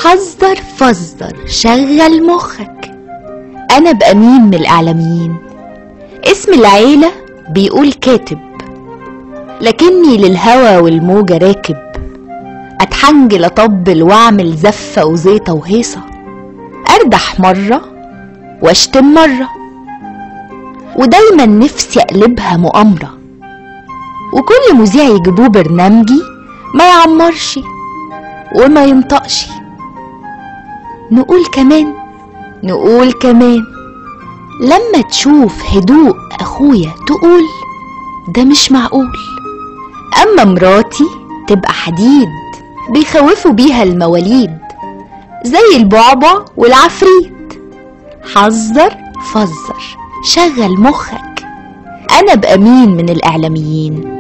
حذر فزر شغل مخك أنا بقى مين من الإعلاميين اسم العيلة بيقول كاتب لكني للهوى والموجة راكب أتحنجل أطبل وأعمل زفة وزيطة وهيصة أردح مرة وأشتم مرة ودايما نفسي أقلبها مؤامرة وكل مذيع يجيبوه برنامجي ما يعمرش وما ينطقش نقول كمان نقول كمان لما تشوف هدوء أخويا تقول ده مش معقول أما مراتي تبقى حديد بيخوفوا بيها المواليد زي البعبع والعفريت حذر فزر شغل مخك أنا بقى مين من الإعلاميين